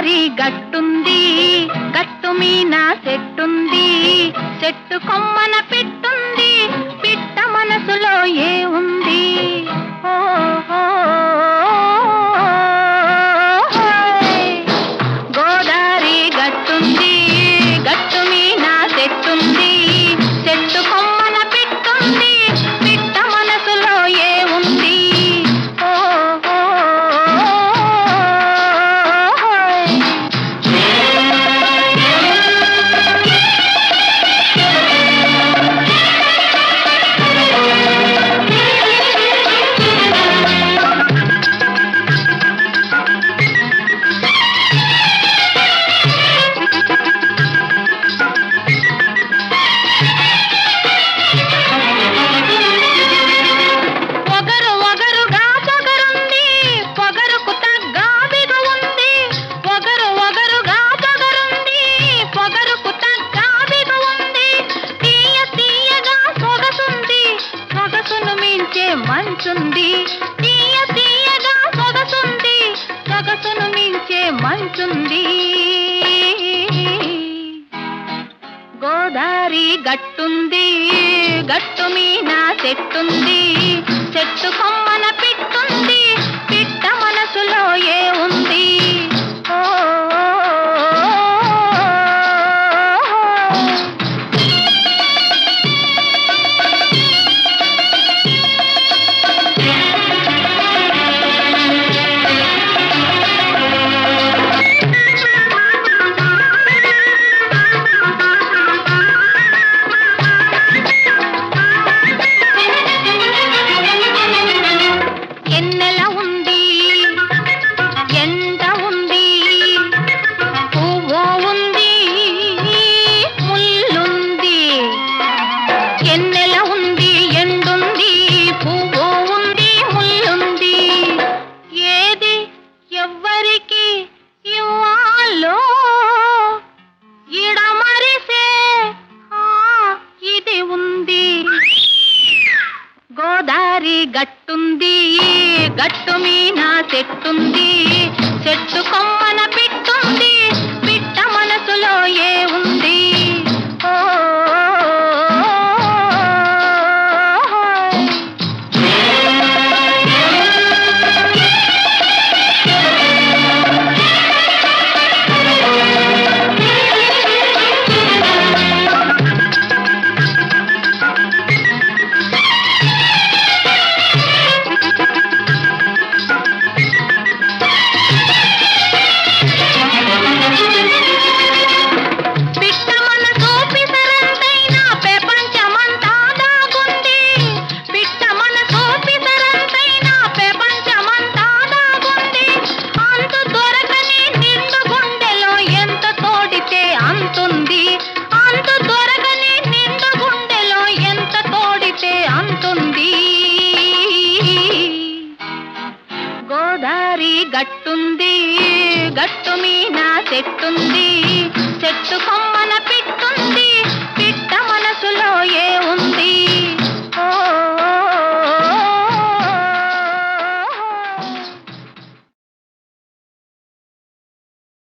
గోదారి గట్టుంది గట్టు మీన చెట్టుంది చెట్టు కొమ్మన పిట్టుంది పిట్ట మనసులో ఏ ఉంది ఓ ఓ, ఓయ్. గోదారి గట్టుంది గట్టు మీన చెట్టుంది చెట్టు కొమ్మన పిట్టుంది పిట్ట మనసులో ఏ ఉంది ఓ ఓ, ఓయ్. పొగరు ఒగరుగా పొగరుంది పొగరుకు తగ్గ బిగు ఉంది పొగరు ఒగరుగా పొగరుంది పొగరుకు తగ్గ బిగు ఉంది తీయ తీయగా సొగసుంది సొగసును మించే మంచుంది తీయ తీయగా సొగసుంది సొగసును మించే మంచుంది గోదారి గట్టుంది గట్టు మీన చెట్టుంది చెట్టు కొమ్మన పిట్టుంది పిట్ట మనసులో ఏ ఉంది ఓ, ఓ, ఓ. ఎన్నెల ఉంది ఎండ ఉంది పువ్వు ఉంది ముల్లుంది ఎన్నెల ఉంది ఎండుంది పువ్వు ఉంది ముల్లుంది ఏది ఎవ్వరికి ఇవ్వాలో ఇడమరిసే ఆ, ఇది ఉంది గోదారి గట్టుంది గట్టు మీన చెట్టుంది చెట్టు కొమ్మన పిట్టుంది పిట్ట మనసులో ఏ ఉంది ఓ, పిట్ట మనసు పిసరంతైన ప్రపంచమంతా దాగుంది పిట్ట మనసు పిసరంతైన ప్రపంచమంతా దాగుంది అంతు దొరకని నిండు గుండెలో ఎంత తోడితే అంతుంది అంతు దొరకని నిండు గుండెలో ఎంత తోడితే అంతుంది గోదారి గట్టుంది గట్టు మీన చెట్టుంది చెట్టు కొమ్మ